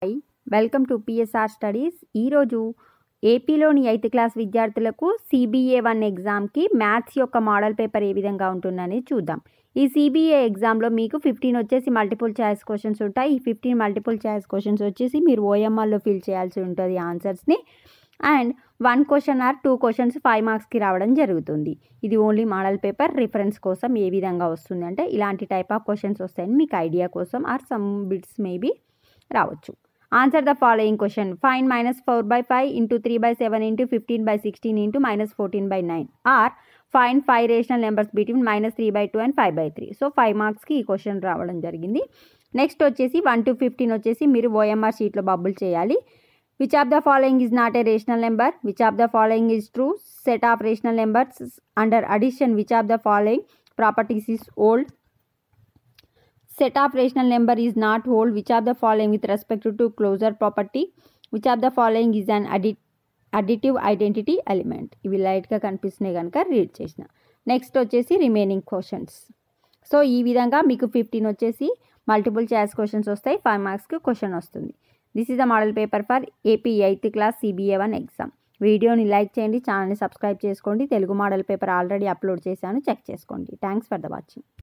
welcome to PSR studies ఈరోజు ఏపీలోని eighth class విద్యార్థులకు సిబిఏ వన్ ఎగ్జామ్కి మ్యాథ్స్ యొక్క మోడల్ పేపర్ ఏ విధంగా ఉంటుందని చూద్దాం ఈ సిబిఏ ఎగ్జామ్లో మీకు ఫిఫ్టీన్ వచ్చేసి మల్టిపుల్ ఛాయిస్ క్వశ్చన్స్ ఉంటాయి ఈ ఫిఫ్టీన్ మల్టిపుల్ ఛాయిస్ క్వశ్చన్స్ వచ్చేసి మీరు ఓఎంఆర్లో ఫిల్ చేయాల్సి ఉంటుంది ఆన్సర్స్ని and one question or two questions five మార్క్స్కి రావడం జరుగుతుంది ఇది ఓన్లీ మోడల్ పేపర్ రిఫరెన్స్ కోసం ఏ విధంగా వస్తుంది అంటే ఇలాంటి టైప్ ఆఫ్ క్వశ్చన్స్ వస్తాయని మీకు ఐడియా కోసం ఆర్ సమ్ బిట్స్ మేబీ రావచ్చు answer the following question find minus four by five into three by seven into fifteen by sixteen into minus fourteen by nine or find five rational numbers between minus three by two and five by three so five మార్క్స్కి ఈ question రావడం జరిగింది next వచ్చేసి one to fifteen వచ్చేసి మీరు OMR షీట్లో bubble చేయాలి which of the following is not a rational number which of the following is true set of rational numbers under addition which of the following properties is hold set of rational number is not whole which of the following with respect to closure property which of the following is an addi- additive identity element ఇవి లైట్గా కనిపిస్తున్నాయి కనుక read చేసిన next వచ్చేసి remaining questions so ఈ విధంగా మీకు fifteen వచ్చేసి మల్టిపుల్ చాయిస్ క్వశ్చన్స్ వస్తాయి ఫైవ్ మార్క్స్కి క్వశ్చన్ వస్తుంది this is the model paper for AP eighth class CBA one exam వీడియోని లైక్ చేయండి ఛానల్ని సబ్స్క్రైబ్ చేసుకోండి Telugu model paper already upload చేశాను చెక్ చేసుకోండి థ్యాంక్స్ ఫర్ ద వాచింగ్